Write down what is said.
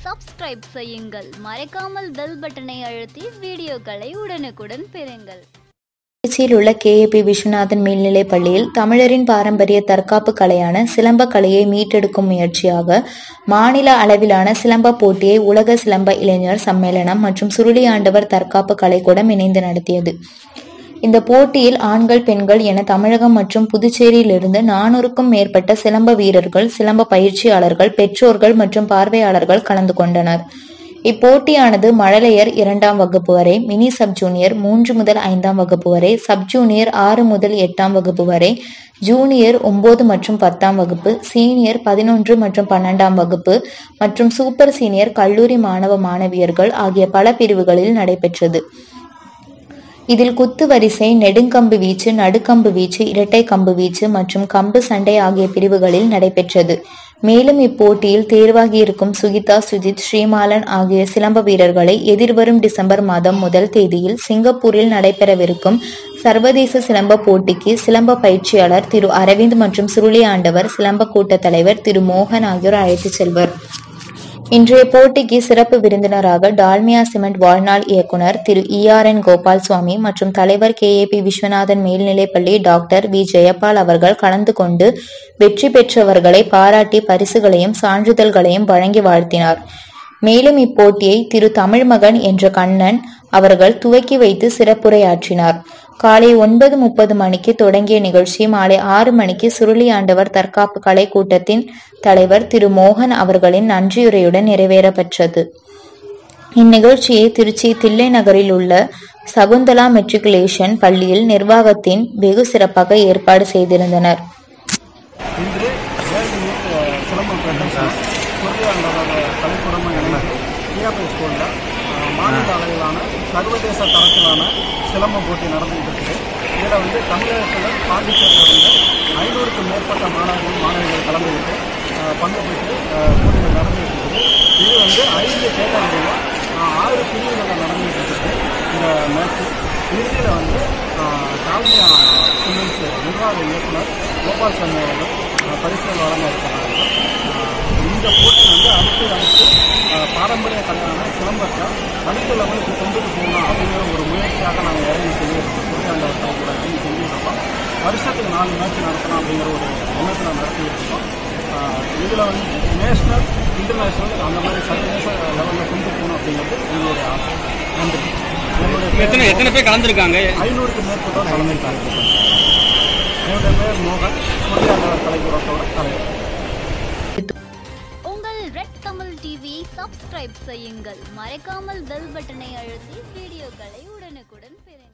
subscribe செய்யுங்கள் மறக்காமல் bell பட்டனை அழுத்தி வீடியோக்களை உடனுக்குடன் பெறுங்கள் திருச்சியில் உள்ள கேஏபி விஸ்வநாதன் மேல்நிலைப் பள்ளியில் தமிழரின் பாரம்பரிய தற்காப்பு கலையான சிலம்பக் கலையை மீட்டெடுக்கும் முயற்சியாக மாநில அளவிலான சிலம்ப போட்டியை உலக சிலம்ப இளைஞர் சம்மேளனம் மற்றும் சுருளி ஆண்டவர் தற்காப்பு கலைக்கூடம் இணைந்து நடத்தியது இந்த போட்டியில் ஆண்கள் பெண்கள் என தமிழகம் மற்றும் புதுச்சேரியிலிருந்து நானூறுக்கும் மேற்பட்ட சிலம்ப வீரர்கள் சிலம்ப பயிற்சியாளர்கள் பெற்றோர்கள் மற்றும் பார்வையாளர்கள் கலந்து கொண்டனர் இப்போட்டியானது மழலையர் இரண்டாம் வகுப்பு வரை மினி சப் ஜூனியர் மூன்று முதல் ஐந்தாம் வகுப்பு வரை சப் ஜூனியர் ஆறு முதல் எட்டாம் வகுப்பு வரை ஜூனியர் ஒன்பது மற்றும் பத்தாம் வகுப்பு சீனியர் பதினொன்று மற்றும் பன்னெண்டாம் வகுப்பு மற்றும் சூப்பர் சீனியர் கல்லூரி மாணவ மாணவியர்கள் ஆகிய பல பிரிவுகளில் நடைபெற்றது இதில் குத்து வரிசை நெடுங்கம்பு வீச்சு நடுக்கம்பு வீச்சு இரட்டை கம்பு வீச்சு மற்றும் கம்பு சண்டை ஆகிய பிரிவுகளில் நடைபெற்றது மேலும் இப்போட்டியில் தேர்வாகியிருக்கும் சுகிதா சுஜித் ஸ்ரீமாலன் ஆகிய சிலம்ப வீரர்களை எதிர்வரும் டிசம்பர் மாதம் முதல் தேதியில் சிங்கப்பூரில் நடைபெறவிருக்கும் சர்வதேச சிலம்ப போட்டிக்கு சிலம்ப பயிற்சியாளர் திரு அரவிந்த் மற்றும் சுருளி ஆண்டவர் சிலம்ப கூட்ட தலைவர் திரு மோகன் ஆகியோர் அழைத்துச் செல்வர் இன்றைய போட்டிக்கு சிறப்பு விருந்தினராக டால்மியா சிமெண்ட் வாழ்நாள் இயக்குனர் திரு இஆர்என் கோபால் சுவாமி மற்றும் தலைவர் கேஏபி விஸ்வநாதன் மேல்நிலைப்பள்ளி டாக்டர் வி ஜெயபால் அவர்கள் கலந்து கொண்டு வெற்றி பெற்றவர்களை பாராட்டி பரிசுகளையும் சான்றிதழ்களையும் வழங்கி வாழ்த்தினார் மேலும் இப்போட்டியை திரு தமிழ்மகன் என்ற கண்ணன் அவர்கள் துவக்கி வைத்து சிறப்புரையாற்றினார் காலை ஒன்பது முப்பது மணிக்கு தொடங்கிய நிகழ்ச்சி மாலை ஆறு மணிக்கு சுருளி ஆண்டவர் தற்காப்பு கலை கூட்டத்தின் தலைவர் திரு மோகன் அவர்களின் நன்றியுரையுடன் நிறைவேறப்பெற்றது இந்நிகழ்ச்சியை திருச்சி தில்லை நகரில் உள்ள சகுந்தலா மெட்ரிகுலேஷன் பள்ளியில் நிர்வாகத்தின் வெகு சிறப்பாக ஏற்பாடு செய்திருந்தனர் இன்று world youth Silambam federation Suriyandavar கலைக்கூடமும் இணைந்து டிஆர்பி ஸ்கூலில் மாநில அளவிலான சர்வதேச தரத்திலான சிலம்பம் போட்டி நடந்துகிட்டு இருக்குது இதில் வந்து தமிழகத்தில் பாண்டிச்சேரியில் வந்து ஐநூறுக்கும் மேற்பட்ட மாணவர்கள் மாணவிகள் கலந்துக்கிட்டு அஹ், பங்கு பெற்று அஹ், போட்டிகள் நடந்துகிட்டு இருக்குது இது வந்து ஐந்து கேட்டகரியில் ஆறு பிரிவுகளில் நடந்துகிட்டு இருக்குது இந்த மேட்ச்சு இறுதியில் வந்து கால்மியா சிமெண்ட்ஸ் நிர்வாக இயக்குனர் கோபால் சாமி அவர்கள் அஹ், பரிசுகள் வழங்க இருக்கிறார்கள் அஹ், இந்த போட்டி வந்து அடுத்து அடுத்து அஹ், பாரம்பரிய கலையான சிலம்பத்தை அடுத்த லெவலுக்கு கொண்டுட்டு போகணும் அப்படிங்கிற ஒரு முயற்சியாக நாங்கள் இறங்கி செஞ்சுருக்கோம் சூரியாண்டவர் தலைவர் இறங்கி செஞ்சுருக்கோம் வருஷத்துக்கு நாலு மேட்ச் நடத்தணும் அப்படிங்கிற ஒரு எண்ணத்தில் நடத்திட்டு இருக்கோம் இதில் வந்து நேஷ்னல் இன்டர்நேஷ்னல் அந்த மாதிரி சர்வதேச லெவலில் கொண்டு போகணும் அப்படிங்கிறது எங்களுடைய ஆசை நன்றி என்னுடைய எத்தனை எத்தனை பேர் கலந்துருக்காங்க ஐநூறுக்கு மேற்பட்டோர் கலந்துருக்காங்க என்னுடைய பேர் மோகன் சூரியாண்டவர் கலைக்கூடத்தோட தலைவர் உங்கள் ரெட் தமிழ் டிவி சப்ஸ்கிரைப் செய்யுங்கள் மறக்காமல் பெல் பட்டனை அழுத்தி வீடியோக்களை உடனுக்குடன் பெறுங்கள்